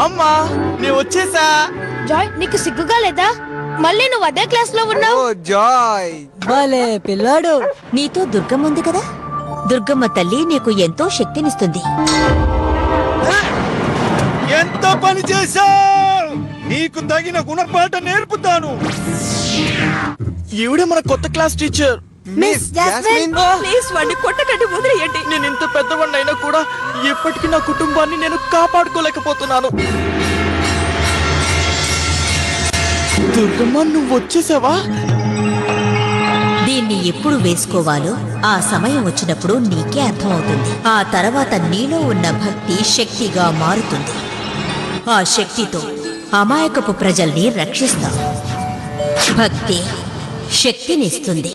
రామ్మా నేను వచ్చేసా జాయ్ నీకు సిగ్గుగా లేదా మళ్ళీ నువ్వు అదే క్లాస్ లో ఉన్నావు ఓ జాయ్ భలే పిల్లాడు నీతో దుర్గమ్మ ఉంది కదా దుర్గమ్మ తల్లి నీకు ఎంతో శక్తినిస్తుంది ఎంత పని చేశావు నీకు తగిన గుణపాఠం నేర్పుతాను ఈవిడే మన కొత్త class teacher miss Jasmine please వాడిని కొట్టకండి వదిలేయండి నేను ఇంత పెద్దవాడిని అయినా కూడా ఎప్పటికీ నా కుటుంబాన్ని నేను కాపాడుకోలేకపోతున్నాను దుర్గమ్మ నువ్వు వచ్చేసావా దీన్ని ఎప్పుడు వేసుకోవాలో ఆ సమయం వచ్చినప్పుడు నీకే అర్థమవుతుంది ఆ తర్వాత నీలో ఉన్న భక్తి శక్తిగా మారుతుంది ఆ శక్తితో అమాయకపు ప్రజల్ని రక్షిస్తాం భక్తి శక్తినిస్తుంది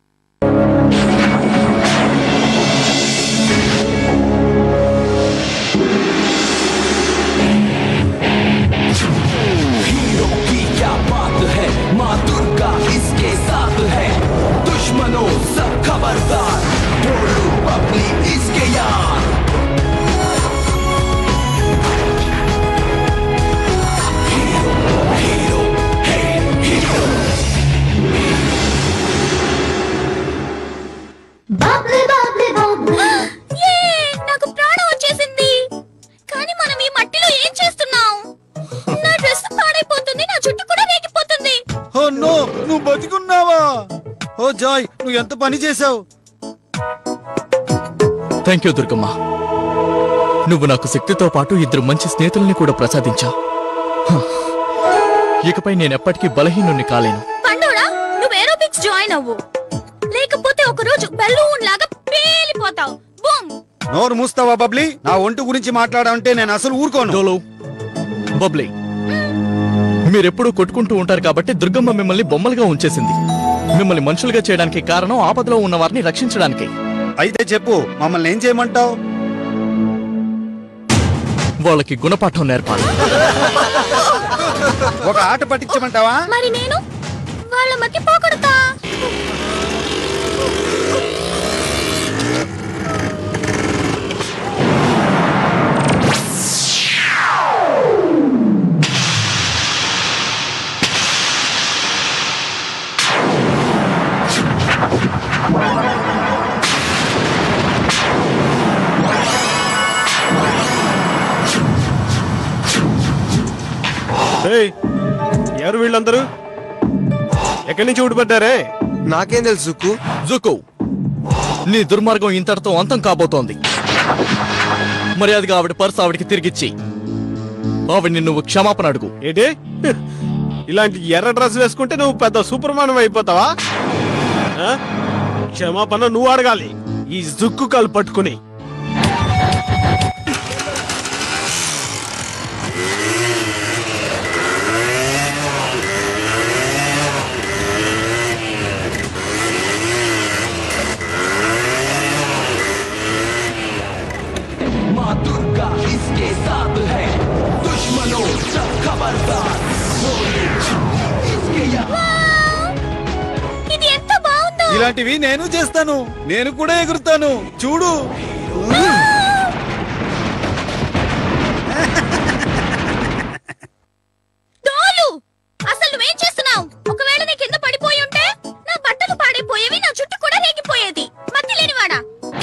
हीरो की क्या बात है माँ दुर्गा इसके साथ है दुश्मनों सब खबरदार ढोलू पबली इसके यार हीरो हीरो हीरो నాకు ప్రాణం వచ్చేసింది కానీ మనం ఈ మట్టిలో ఏం చేస్తున్నాం నా డ్రెస్ పాడైపోతుంది నా జుట్టు కూడా రేగిపోతుంది ఓ నో నువ్వు బతికున్నావా ఓ జాయ్ నువ్వు ఎంత పని చేశావు థ్యాంక్ యూ దుర్గమ్మ నువ్వు నాకు శక్తితో పాటు ఇద్దరు మంచి స్నేహితుల్ని కూడా ప్రసాదించావు హ. ఇకపై నేను ఎప్పటికీ బలహీనుణ్ణి కాలేను పండోడా నువ్వు ఏరోబిక్స్ జాయిన్ అవ్వు లేకపోతే ఒక రోజు బెలూన్ లాగా పేలిపోతావు బూమ్ నోరు మూస్తావా బబ్లీ నా ఒంటి గురించి మాట్లాడంటే నేను అసలు ఊరుకోను డోలో బబ్లీ మీరెప్పుడూ కొట్టుకుంటూ ఉంటారు కాబట్టి దుర్గమ్మ మిమ్మల్ని బొమ్మలుగా ఉంచేసింది మిమ్మల్ని మనుషులుగా చేయడానికి కారణం ఆపదలో ఉన్న వారిని రక్షించడానికి అయితే చెప్పు మమ్మల్ని ఏం చేయమంటావు వాళ్ళకి గుణపాఠం నేర్పాలి ఒక ఆట పట్టించమంటావా మరి నేను వాళ్ళ మధ్య పోకూడదా ఏయ్, ఎవరు వీళ్ళందరూ ఎక్కడి నుంచి ఊడిపడ్డారే నాకేం తెలుసు సుక్కు జుకు నీ దుర్మార్గం ఇంతటితో అంతం కాబోతోంది మర్యాదగా ఆవిడ పర్స్ ఆవిడికి తిరిగిచ్చి ఆవిడ్ని నువ్వు క్షమాపణ అడుగు ఏంటి ఇలాంటి ఎర్ర డ్రెస్ వేసుకుంటే నువ్వు పెద్ద సూపర్ మానం అయిపోతావా ఆ? క్షమాపణ నువ్వు అడగాలి ఈ జుక్కు కాలు పట్టుకుని माँ दुर्गा इसके साथ है दुश्मनों सब खबरदार इसके यहाँ ఇది ఎంత బాగుందో ఇలాంటివి నేను చేస్తాను నేను కూడా ఎగురుతాను చూడు డోలు అసలు నువ్వేం చేస్తున్నావు ఒకవేళ నీ కింద పడిపోయి ఉంటే నా బట్టలు పాడైపోయేవి నా జుట్టు కూడా రేగిపోయేది మతి లేనివాడా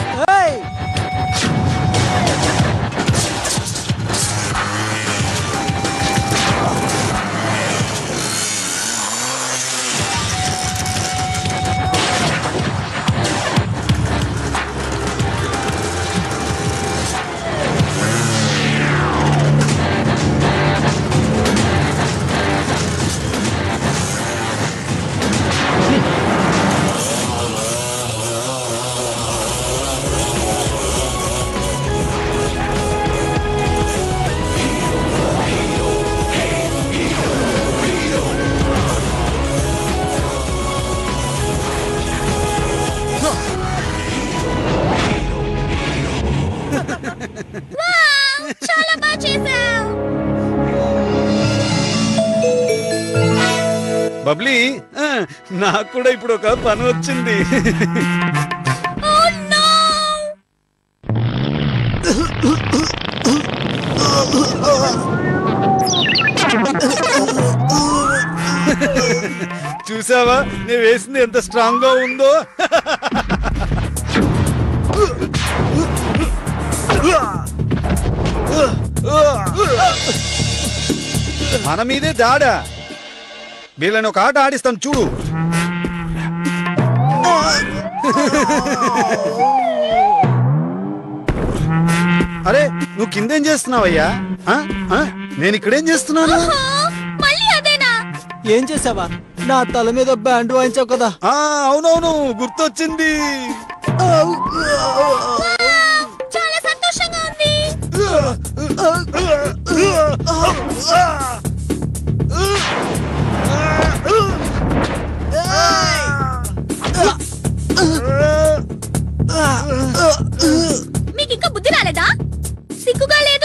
వావ్, చాలా బాగా చేసావు బబ్లీ ఆ, నాకు కూడా ఇప్పుడు ఒక పని వచ్చింది Oh no! చూసావా నేను వేసింది ఎంత స్ట్రాంగ్ గా ఉందో మన మీదే దాడా వీళ్ళని ఒక ఆట ఆడిస్తాను చూడు అరే నువ్వు కిందేం చేస్తున్నావయ్యా ఆ? ఆ? నేను ఇక్కడేం చేస్తున్నాను ఆ, మళ్ళీ అదేనా ఏం చేసావా నా తల మీద బ్యాండ్ వాయించావు కదా ఆ అవునవును గుర్తొచ్చింది చాలా సంతోషంగా ఉంది మీకు ఇంకా బుద్ధి రాలేదా సిగ్గుగా లేదు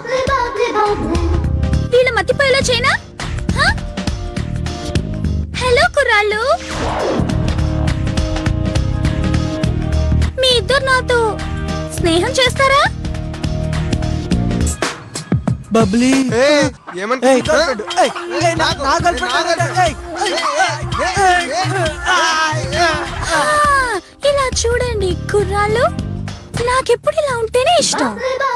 వీళ్ళ మతిపోయేలా చేయనా హ? హలో కుర్రాళ్ళు మీ ఇద్దరు నాతో స్నేహం చేస్తారా బబ్లీ ఏ ఏయ్, ఏమనుకుంటున్నా ఏయ్, ఏయ్, నా- నా girlfriend కాదు, ఏయ్, ఆ, ఇలా చూడండి కుర్రాళ్ళు నాకెప్పుడు ఇలా ఉంటేనే ఇష్టం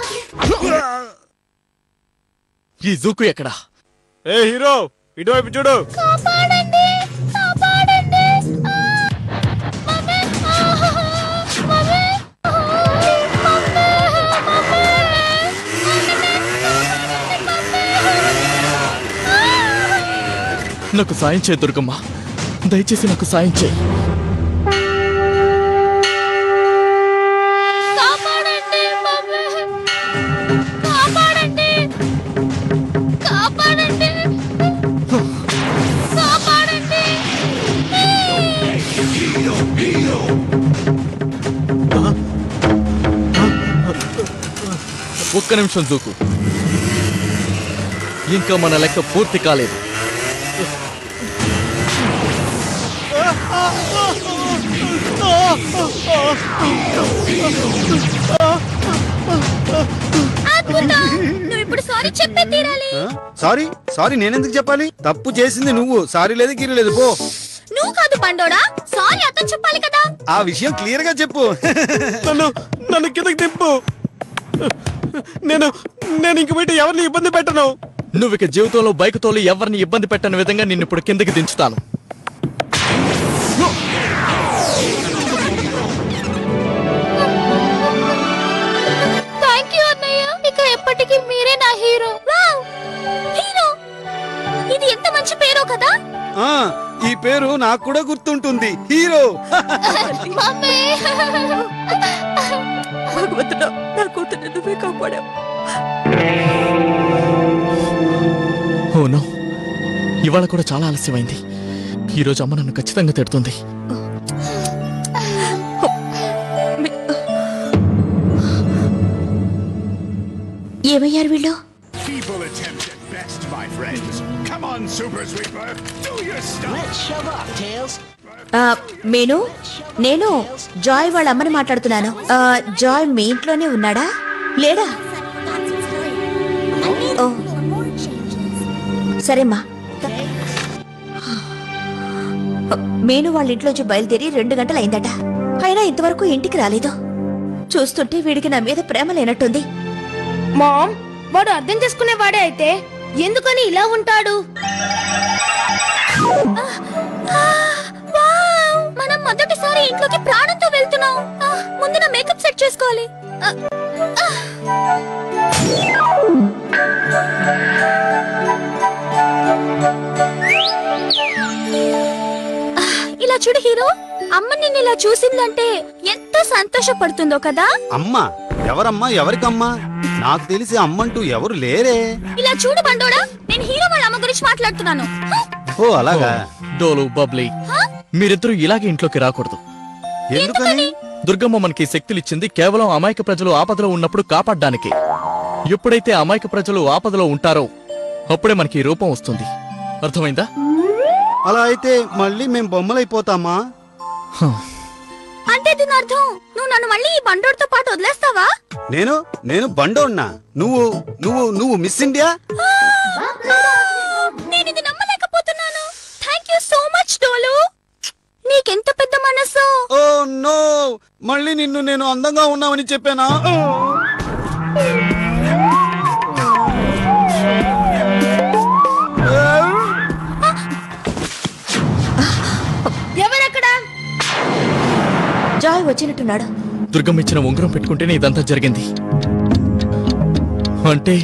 ఈ జూకు ఎక్కడా ఏ హీరో ఇటువైపు చూడు కాపాడండి కాపాడండి ఆ, మమ్మీ, ఆ, మమ్మీ, ఆ, మమ్మీ, మమ్మీ, నాకు సాయం చేయి దుర్గమ్మ దయచేసి నాకు సాయం చేయి కాపాడండి మమ్మీ కాపాడండి కాపాడండి కాపాడండి ఒక్క నిమిషం జూకు ఇంకా మన లెక్క పూర్తి కాలేదు అద్భుతం నువ్వు ఇప్పుడు సారీ చెప్పే తీరాలి ఆ? సారీ సారీ నేనెందుకు చెప్పాలి తప్పు చేసింది నువ్వు సారీ లేదు గిరి లేదు పో నువ్వు కాదు బండోడా సారీ అతను చెప్పాలి కదా ఆ విషయం క్లియర్ గా చెప్పు నన్ను నన్ను కిందకి తిప్పు నేను నేను ఇంక బయట ఎవరిని ఇబ్బంది పెట్టను నువ్వు ఇక జీవితంలో బైక్ తోలి ఎవరిని ఇబ్బంది పెట్టని విధంగా నిన్ను ఇప్పుడు కిందకి దించుతాను థ్యాంక్ యూ అన్నయ్య ఇక ఎప్పటికీ మీరే నా హీరో వావ్ హీరో ఇది ఎంత మంచి పేరో కదా ఆ ఈ పేరు నాకు కూడా గుర్తుంటుంది హీరో మమ్మీ భగవంతుడా నా కూతురు నువ్వే కాపాడావు ఓనో ఇవాళ కూడా చాలా ఆలస్యమైంది ఈరోజు అమ్మ నన్ను ఖచ్చితంగా తిడుతుంది ఏమయ్యారు వీళ్ళు Feeble attempt at best, my friends. Come on, Super Sweeper. Do your stuff. ఆ, మేను నేను జాయ్ వాళ్ళ అమ్మని మాట్లాడుతున్నాను ఆ, జాయ్ మీ ఇంట్లోనే ఉన్నాడా లేడా ఓ సరేమ్మా మేను వాళ్ళ ఇంట్లోంచి బయలుదేరి రెండు గంటలు అయిందట అయినా ఇంతవరకు ఇంటికి రాలేదు చూస్తుంటే వీడికి నా మీద ప్రేమ లేనట్టుంది మామ్ వాడు అర్థం చేసుకునేవాడే అయితే ఎందుకని ఇలా ఉంటాడు మనం మొదటిసారి ఇంట్లోకి ప్రాణంతో వెళ్తున్నాం ఆ, ముందు నా మేకప్ సెట్ చేసుకోవాలి ఆ, ఆ. ఆ, ఇలా చూడు హీరో అమ్మ నిన్ను ఇలా చూసిందంటే ఎంత సంతోషపడుతుందో కదా అమ్మా ఎవరమ్మా ఎవరికమ్మా నాకు తెలిసి అమ్మంటూ ఎవరు లేరే ఇలా చూడు బండోడా నేను హీరో వాళ్ళ అమ్మ గురించి మాట్లాడుతున్నాను హ? ఓ అలాగా డోలు బబ్లీ మీరిద్దరూ ఇలాగే ఇంట్లోకి రాకూడదు ఎందుకని దుర్గమ్మ మనకి శక్తులిచ్చింది కేవలం అమాయక ప్రజలు ఆపదలో ఉన్నప్పుడు కాపాడ్డానికి ఎప్పుడైతే అమాయక ప్రజలు ఆపదలో ఉంటారో అప్పుడే మనకి ఈ రూపం వస్తుంది అర్థమైందా అలా అయితే మళ్ళీ మేం బొమ్మలైపోతామా హ. అంటే దీని అర్థం నువ్వు నన్ను మళ్ళీ ఈ బండోడితో పాటు వదిలేస్తావా నేను నేను బండోన్నా నువ్వు నువ్వు నువ్వు మిస్ ఇండియా నేను ఇది నమ్మలేకపోతున్నాను థ్యాంక్ యూ సో మచ్ డోలు నీకెంత పెద్ద మనసు ఓ నో మళ్ళీ నిన్ను నేను అందంగా ఉన్నామని చెప్పానా ఎవరక్కడ జాయ్ వచ్చినట్టున్నాడు దుర్గమ్మ ఇచ్చిన ఉంగరం పెట్టుకుంటేనే ఇదంతా జరిగింది అంటే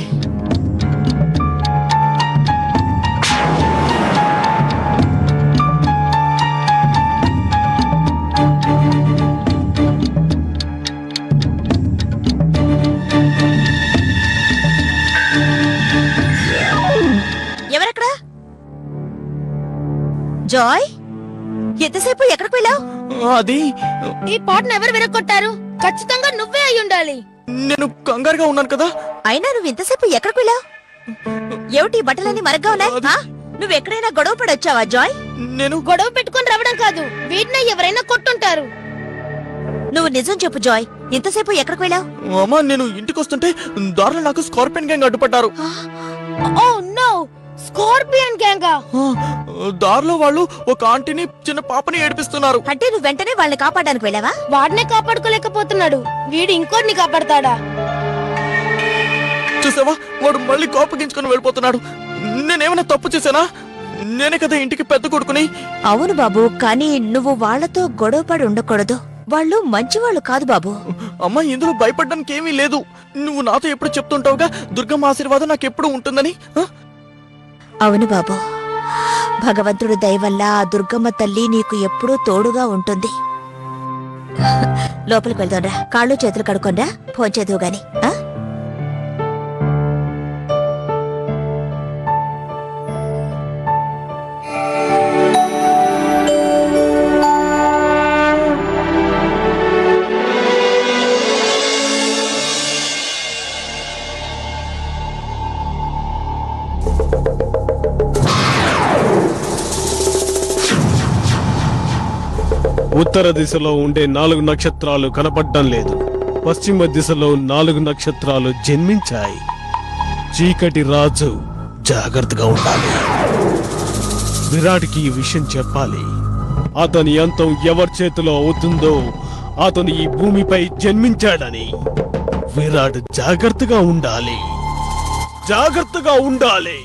ఎవరక్కడ జాయ్ ఎంతసేపు ఎక్కడికి వెళ్ళావు అది ఈ పాటను ఎవరు విరగొట్టారు ఖచ్చితంగా నువ్వే అయి ఉండాలి నేను కంగారుగా ఉన్నాను కదా అయినా నువ్వు ఇంతసేపు ఎక్కడికి వెళ్ళావు ఏమిటి ఈ బట్టలన్నీ మరగ్గా ఉన్నాయి ఆ? నువ్వు ఎక్కడైనా గొడవ పడొచ్చావా జాయ్ నేను గొడవ పెట్టుకొని రావడం కాదు వీటిని ఎవరైనా కొట్టుంటారు నువ్వు నిజం చెప్పు జాయ్ ఇంతసేపు ఎక్కడికి వెళ్ళావు అమ్మా నేను ఇంటికి వస్తుంటే దారిలో నాకు స్కార్పియన్ గ్యాంగ్ అడ్డుపడ్డారు ఓ నో స్కార్పియన్ గ్యాంగా ఆ, దారిలో వాళ్ళు ఒక ఆంటీని చిన్న పాపని ఏడిపిస్తున్నారు అంటే నువ్వు వెంటనే వాళ్ళని కాపాడడానికి వెళ్ళావా వాడినే కాపాడుకోలేకపోతున్నాడు వీడు ఇంకోటిని కాపాడతాడా చూసావా వాడు మళ్ళీ కోపగించుకొని వెళ్ళిపోతున్నాడు నేనేమైనా తప్పు చేశానా నేనే కదా ఇంటికి పెద్ద కొడుకుని అవును బాబు కానీ నువ్వు వాళ్ళతో గొడవపడి ఉండకూడదు వాళ్ళు మంచివాళ్ళు కాదు బాబు అమ్మా ఇందులో భయపడడానికి ఏమీ లేదు నువ్వు నాతో ఎప్పుడు చెప్తుంటావుగా దుర్గమ్మ ఆశీర్వాదం నాకు ఎప్పుడు ఉంటుందని ఆ? అవును బాబు భగవంతుడు దయ వల్ల ఆ దుర్గమ్మ తల్లి నీకు ఎప్పుడూ తోడుగా ఉంటుంది లోపలికి వెళ్దాంరా కాళ్ళు చేతులు కడుక్కోనరా ఫోన్ చేదువు గాని ఆ? ఉత్తర దిశలో ఉండే నాలుగు నక్షత్రాలు కనపడడం లేదు పశ్చిమ దిశలో నాలుగు నక్షత్రాలు జన్మించాయి చీకటి రాజు జాగ్రత్తగా ఉండాలి విరాట్కి ఈ విషయం చెప్పాలి అతని అంతం ఎవరి చేతిలో అవుతుందో అతను ఈ భూమిపై జన్మించాడని విరాట్ జాగ్రత్తగా ఉండాలి జాగ్రత్తగా ఉండాలి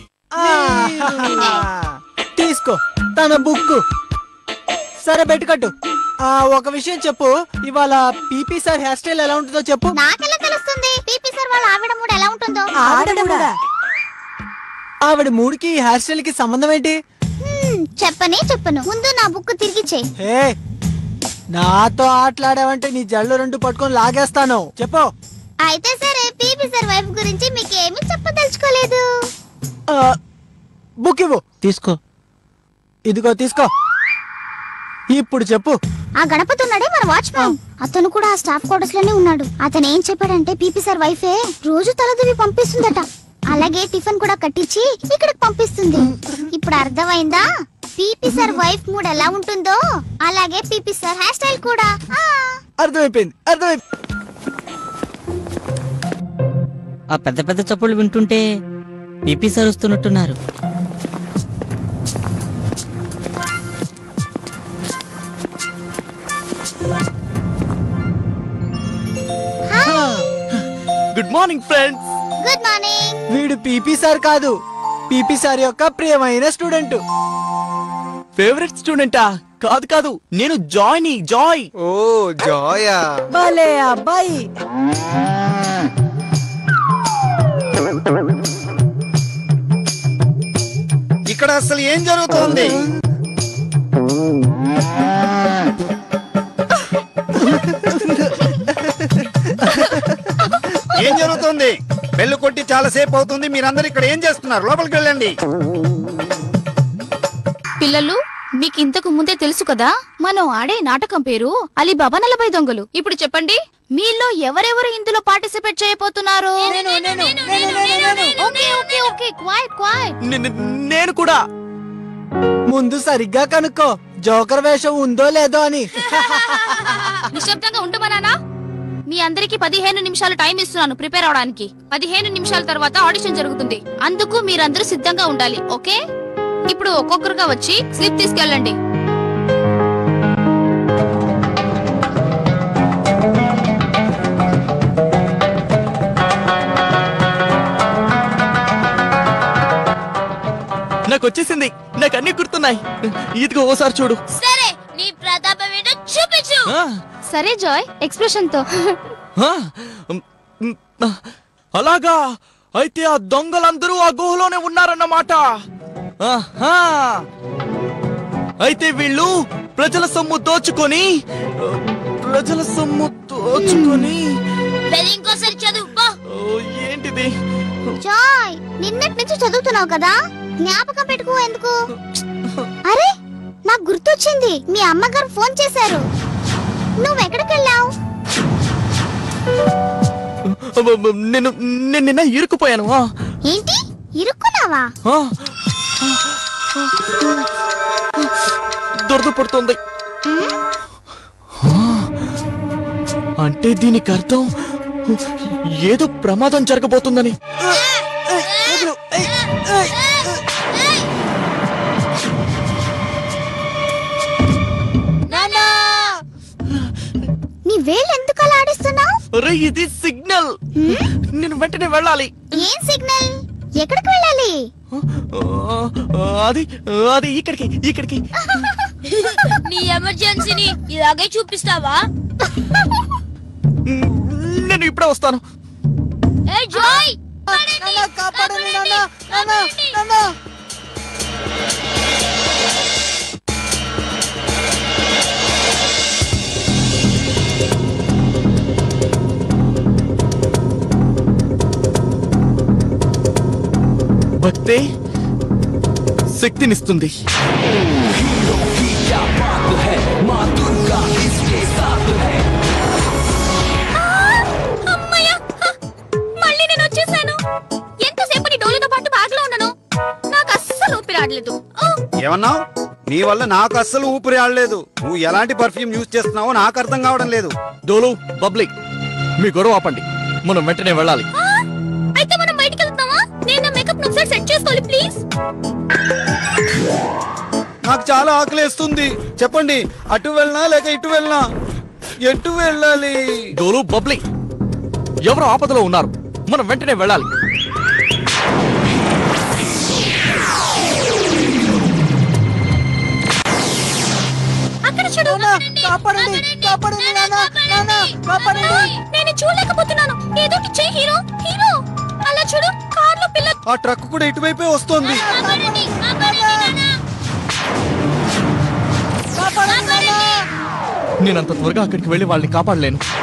తీసుకో తన బుక్ సరే పెట్టుకట్టు ఆ ఒక విషయం చెప్పు ఇవాళ పీపీ సార్ హెయిర్ స్టైల్ ఎలా ఉంటుందో చెప్పు నాకెలా తెలుస్తుంది పీపీ సార్ వాళ్ళ ఆవిడ మూడు ఎలా ఉంటుందో ఆవిడ ఆవిడ మూడికి ఈ హెయిర్ స్టైల్ కి సంబంధం ఏంటి చెప్పనే చెప్పను ముందు నా బుక్ తిరిగి చేయి హే నాతో ఆటలాడావంటే నీ జళ్ళు రెండు పట్టుకొని లాగేస్తాను చెప్పు అయితే సరే పీపీ సార్ వైఫ్ గురించి మీకు ఏమీ చెప్పదలుచుకోలేదు ఆ, బుక్ ఇవ్వు తీసుకో ఇదిగో తీసుకో ఇప్పుడు చెప్పు ఆ గణపతి ఉన్నాడే మన వాచ్మ్యాన్ అతను కూడా ఆ స్టాఫ్ క్వార్టర్స్ లోనే ఉన్నాడు అతను ఏం చెప్పాడంటే పీపీ సార్ వైఫే రోజు తలదువి పంపిస్తుందట అలాగే టిఫిన్ కూడా కట్టించి ఇక్కడికి పంపిస్తుంది ఇప్పుడు అర్థమైందా పీపీ సార్ వైఫ్ మూడ్ ఎలా ఉంటుందో అలాగే పీపీ సార్ హెయిర్ స్టైల్ కూడా ఆ. అర్థమైపోయింది అర్థమైపోయింది ఆ పెద్ద పెద్ద చప్పుళ్ళు వింటుంటే పీపీ సార్ వస్తున్నట్టున్నారు good morning friends good morning వీడు పీపీ సార్ కాదు పీపీ సార్ యొక్క ప్రియమైన స్టూడెంట్ ఫేవరెట్ స్టూడెంటా కాదు కాదు నేను జాయ్ని జాయ్ ఓ జాయా భలే అబ్బాయి ఇక్కడ అసలు ఏం జరుగుతోంది ఏం జరుగుతుంది బెల్లు కొట్టి చాలా సేపు అవుతుంది మీరందరూ ఇక్కడ ఏం చేస్తున్నారు లోపలికి వెళ్ళండి పిల్లలు మీకు ఇంతకు ముందే తెలుసు కదా మనం ఆడే నాటకం పేరు అలీబాబా నలభై దొంగలు ఇప్పుడు చెప్పండి మీలో ఎవరెవరు ఇందులో పార్టిసిపేట్ చేయబోతున్నారు okay okay okay quiet quiet నే- నే- నేను కూడా ముందు సరిగ్గా కనుక్కో జోకర్ వేషం ఉందో లేదో అని నిశ్శబ్దంగా ఉండమనానా మీ అందరికి పదిహేను నిమిషాలు టైం ఇస్తున్నాను ప్రిపేర్ అవడానికి పదిహేను నిమిషాల తర్వాత ఆడిషన్ జరుగుతుంది అందుకు మీరందరూ సిద్ధంగా ఉండాలి ఓకే ఇప్పుడు ఒక్కొక్కరుగా వచ్చి స్లిప్ తీసుకెళ్ళండి నాకు వచ్చేసింది నాకు అన్ని గుర్తున్నాయి ఇదిగో ఓసారి చూడు సరే నీ ప్రతాపం ఏంటో చూపించు ఆ, సరే జాయ్ ఎక్స్ప్రెషన్ తో ఆ, ఉమ్, ఉమ్, ఆ, అలాగా అయితే ఆ దొంగలందరూ ఆ గుహలోనే ఉన్నారన్నమాట ఆహా. అయితే వీళ్ళు ప్రజల సొమ్ము దోచుకొని ఆ, ప్రజల సొమ్ము దోచుకొని ఇంకోసారి చదువు పో. ఓ, ఏంటిది జాయ్ నిన్నటి నుంచి చదువుతున్నావు కదా జ్ఞాపకం పెట్టుకో ఎందుకు అరే నాకు గుర్తొచ్చింది మీ అమ్మగారు ఫోన్ చేశారు నువ్వు ఎక్కడికి వెళ్ళావు అబ్బబ్బ, నేను నేను నిన్న ఇరుక్కుపోయాను ఆ, ఏంటి ఇరుక్కున్నావా ఆ. దురద పడుతుంది ఆ, అంటే దీనికి అర్థం ఏదో ప్రమాదం జరగబోతుందని నీ వేళ్ళు ఎందుకు అలా ఆడిస్తున్నావు రే ఇది సిగ్నల్ నేను వెంటనే వెళ్ళాలి ఏం సిగ్నల్ ఎక్కడికి వెళ్ళాలి ఆ, అది అది ఇక్కడికి ఇక్కడికి నీ ఎమర్జెన్సీని ఇలాగే చూపిస్తావా నేను ఇప్పుడే వస్తాను ఏ జాయ్ కాపాడండి నాన్న నాన్న నాన్న భక్తే శక్తినిస్తుంది क्या बात है माँ दुर्गा इसके साथ है అమ్మయ్య హ! మళ్ళీ నేను వచ్చేసాను ఎంతసేపు నీ డోలుతో పాటు బ్యాగ్ లో ఉన్నాను నాకు అస్సలు ఊపిరాడలేదు ఓ! ఏమన్నావు నీ వల్ల నాకు అస్సలు ఊపిరి ఆడలేదు నువ్వు ఎలాంటి పర్ఫ్యూమ్ యూజ్ చేస్తున్నావో నాకు అర్థం కావడం లేదు డోలు పబ్లిక్ మీ గొడవ ఆపండి మనం వెంటనే వెళ్ళాలి ఆ! అయితే మనం బయటికి వెళ్తామా నేను నా మేకప్ ఒకసారి సెట్ చేసుకోవాలి ప్లీజ్ నాకు చాలా ఆకలేస్తుంది చెప్పండి అటు వెళ్ళనా లేక ఇటు వెళ్ళనా ఎటు వెళ్ళాలి డోలు పబ్లిక్ ఎవరు ఆపదలో ఉన్నారు మనం వెంటనే వెళ్ళాలి అక్కడ చూడు కాపాడండి కాపాడండి నాన్న నాన్న కాపాడండి నేను చూడలేకపోతున్నాను ఏదో ఒకటి చెయ్యి హీరో హీరో అలా చూడు కార్లో పిల్ల ఆ ట్రక్ కూడా ఇటువైపే వస్తుంది కాపాడండి కాపాడండి నాన్న కాపాడండి నాన్న నేనంత త్వరగా అక్కడికి వెళ్ళి వాళ్ళని కాపాడలేను